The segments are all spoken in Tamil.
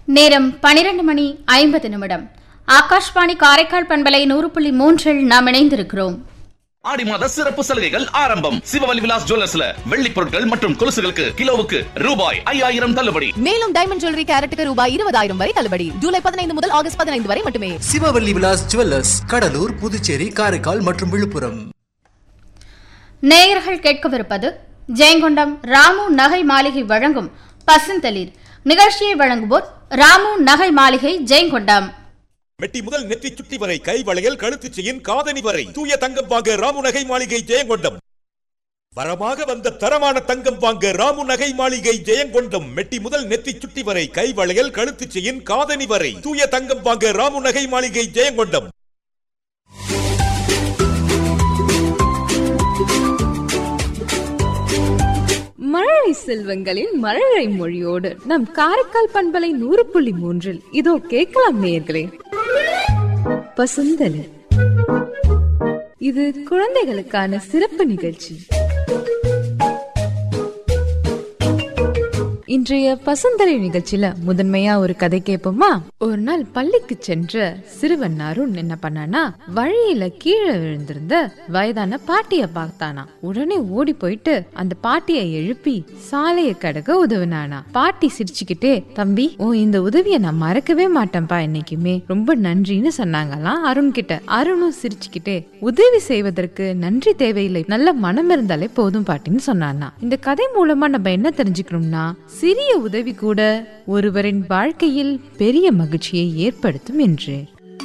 நேரம் பனிரெண்டு மணி ஐம்பது நிமிடம் ஆகாஷ்வாணி காரைக்கால் பண்பலை நூறு புள்ளி மூன்றில் நாம் இணைந்திருக்கிறோம் ஆடி மாத சிறப்பு சலுகைகள் ஆரம்பம் சிவவலி விலாஸ் ஜுவல்லர்ஸ்ல வெள்ளி பொருட்கள் மற்றும் கொலுசுகளுக்கு கிலோவுக்கு ரூபாய் ஐயாயிரம் தள்ளுபடி மேலும் டைமண்ட் ஜுவல்லரி கேரட்டுக்கு ரூபாய் இருபதாயிரம் வரை தள்ளுபடி ஜூலை பதினைந்து முதல் ஆகஸ்ட் பதினைந்து வரை மட்டுமே சிவவல்லி விலாஸ் ஜுவல்லர்ஸ் கடலூர் புதுச்சேரி காரைக்கால் மற்றும் விழுப்புரம் நேயர்கள் கேட்கவிருப்பது ஜெயங்கொண்டம் ராமு நகை மாளிகை வழங்கும் பசுந்தளிர் நிகழ்ச்சியை வழங்குவோர் ராமு நகை மாளிகை ஜெயங்கொண்டம் மெட்டி முதல் நெற்றி சுட்டி வரை கை வளையல் கழுத்து செயின் காதணி வரை தூய தங்கம் வாங்க ராமு நகை மாளிகை ஜெயங்கொண்டம் வரமாக வந்த தரமான தங்கம் வாங்க ராமு நகை மாளிகை ஜெயங்கொண்டம் மெட்டி முதல் நெத்தி சுட்டி வரை கை வளையல் கழுத்து செயின் காதணி வரை தூய தங்கம் வாங்க ராமு நகை மாளிகை ஜெயங்கொண்டம் மழலை செல்வங்களின் மழலை மொழியோடு நம் காரைக்கால் பண்பலை நூறு புள்ளி மூன்றில் இதோ கேட்கலாம் நேயர்களே பசுந்தலி இது குழந்தைகளுக்கான சிறப்பு நிகழ்ச்சி இன்றைய பசுந்தலை நிகழ்ச்சியில முதன்மையா ஒரு கதை கேட்போமா ஒரு நாள் பள்ளிக்கு சென்ற சிறுவன் அருண் என்ன பண்ணானா வழியில கீழே விழுந்திருந்த வயதான பாட்டிய பார்த்தானா உடனே ஓடி போயிட்டு அந்த பாட்டியை எழுப்பி சாலையை கடக்க உதவினானா பாட்டி சிரிச்சுக்கிட்டே தம்பி ஓ இந்த உதவியை நான் மறக்கவே மாட்டேன்ப்பா என்னைக்குமே ரொம்ப நன்றின்னு சொன்னாங்களாம் அருண் கிட்ட அருணும் சிரிச்சுக்கிட்டே உதவி செய்வதற்கு நன்றி தேவையில்லை நல்ல மனம் இருந்தாலே போதும் பாட்டின்னு சொன்னானா இந்த கதை மூலமா நம்ம என்ன தெரிஞ்சுக்கணும்னா சிறிய உதவி கூட ஒருவரின் வாழ்க்கையில் பெரிய மகிழ்ச்சியை ஏற்படுத்தும் என்று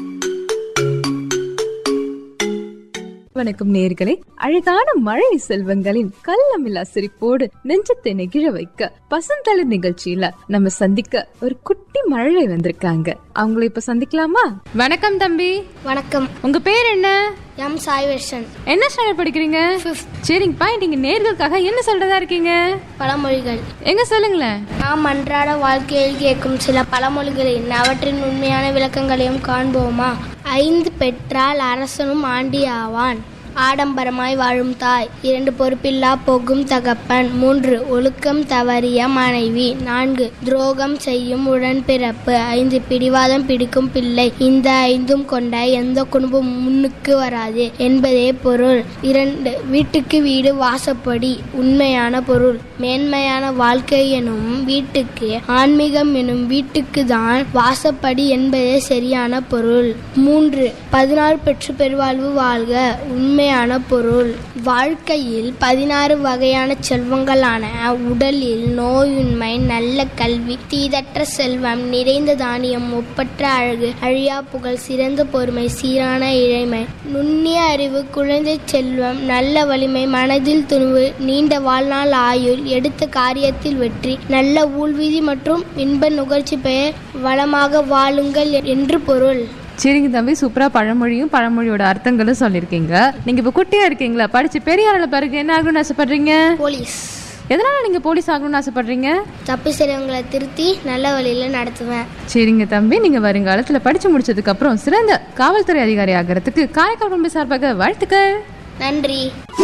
வணக்கம் நேர்களே அழகான மழை செல்வங்களின் கள்ளமில்லா சிரிப்போடு நெஞ்சத்தை நெகிழ வைக்க பசந்தளிர் நிகழ்ச்சியில நம்ம சந்திக்க ஒரு குட்டி மழலை வந்திருக்காங்க அவங்கள இப்ப சந்திக்கலாமா வணக்கம் தம்பி வணக்கம் உங்க பேர் என்ன எம் சாய்வர்ஷன் என்ன ஸ்டாண்டர்ட் படிக்கிறீங்க சரிங்கப்பா நீங்க நேர்களுக்காக என்ன சொல்றதா இருக்கீங்க பழமொழிகள் எங்க சொல்லுங்களேன் நாம் அன்றாட வாழ்க்கையில் கேட்கும் சில பழமொழிகளின் அவற்றின் உண்மையான விளக்கங்களையும் காண்போமா ஐந்து பெற்றால் அரசனும் ஆண்டி ஆவான் ஆடம்பரமாய் வாழும் தாய் இரண்டு பொறுப்பில்லா போகும் தகப்பன் மூன்று ஒழுக்கம் தவறிய மனைவி நான்கு துரோகம் செய்யும் உடன்பிறப்பு ஐந்து பிடிவாதம் பிடிக்கும் பிள்ளை இந்த ஐந்தும் கொண்ட எந்த குடும்பம் முன்னுக்கு வராது என்பதே பொருள் இரண்டு வீட்டுக்கு வீடு வாசப்படி உண்மையான பொருள் மேன்மையான வாழ்க்கை எனும் வீட்டுக்கு ஆன்மீகம் எனும் வீட்டுக்கு தான் வாசப்படி என்பதே சரியான பொருள் மூன்று பதினாறு பெற்று பெருவாழ்வு வாழ்க உண்மையான பொருள் வாழ்க்கையில் பதினாறு வகையான செல்வங்களான உடலில் நோயின்மை நல்ல கல்வி தீதற்ற செல்வம் நிறைந்த தானியம் ஒப்பற்ற அழகு அழியா புகழ் சிறந்த பொறுமை சீரான இழைமை நுண்ணிய அறிவு குழந்தை செல்வம் நல்ல வலிமை மனதில் துணிவு நீண்ட வாழ்நாள் ஆயுள் எடுத்த காரியத்தில் வெற்றி நல்ல ஊழ்விதி மற்றும் இன்ப நுகர்ச்சி பெயர் வளமாக வாழுங்கள் என்று பொருள் சரிங்க தம்பி சூப்பரா பழமொழியும் பழமொழியோட அர்த்தங்களும் சொல்லியிருக்கீங்க நீங்க இப்ப குட்டியா இருக்கீங்களா படிச்சு பெரிய ஆள பிறகு என்ன ஆகணும்னு ஆசைப்படுறீங்க போலீஸ் எதனால நீங்க போலீஸ் ஆகணும்னு ஆசைப்படுறீங்க தப்பு செய்றவங்களை திருத்தி நல்ல வழியில நடத்துவேன் சரிங்க தம்பி நீங்க வருங்காலத்துல படிச்சு முடிச்சதுக்கு அப்புறம் சிறந்த காவல்துறை அதிகாரி ஆகிறதுக்கு காரைக்கால் பண்பு சார்பாக வாழ்த்துக்கள் நன்றி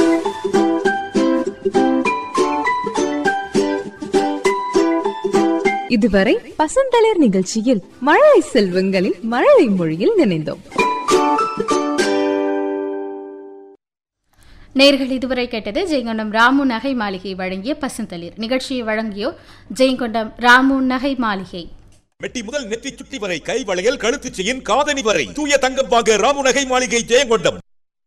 இதுவரை பசந்தளிர் நிகழ்ச்சியில் மழலை செல்வங்களின் மழலை மொழியில் நினைந்தோம் நேர்கள் இதுவரை கேட்டது ஜெயங்கொண்டம் ராமு நகை மாளிகை வழங்கிய பசுந்தளிர் நிகழ்ச்சியை வழங்கியோர் ஜெயங்கொண்டம் ராமு நகை மாளிகை மெட்டி முதல் நெற்றி சுட்டி வரை கை வளையல் கழுத்து செயின் காதணி வரை தூய தங்கம் வாங்க ராமு நகை மாளிகை ஜெயங்கொண்டம்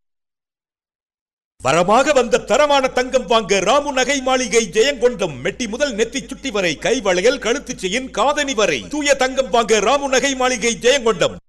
வரமாக வந்த தரமான தங்கம் வாங்க ராமு நகை மாளிகை ஜெயங்கொண்டம் மெட்டி முதல் நெத்தி சுட்டி வரை கை வளையல் கழுத்து செயின் காதணி வரை தூய தங்கம் வாங்க ராமு நகை மாளிகை ஜெயங்கொண்டம்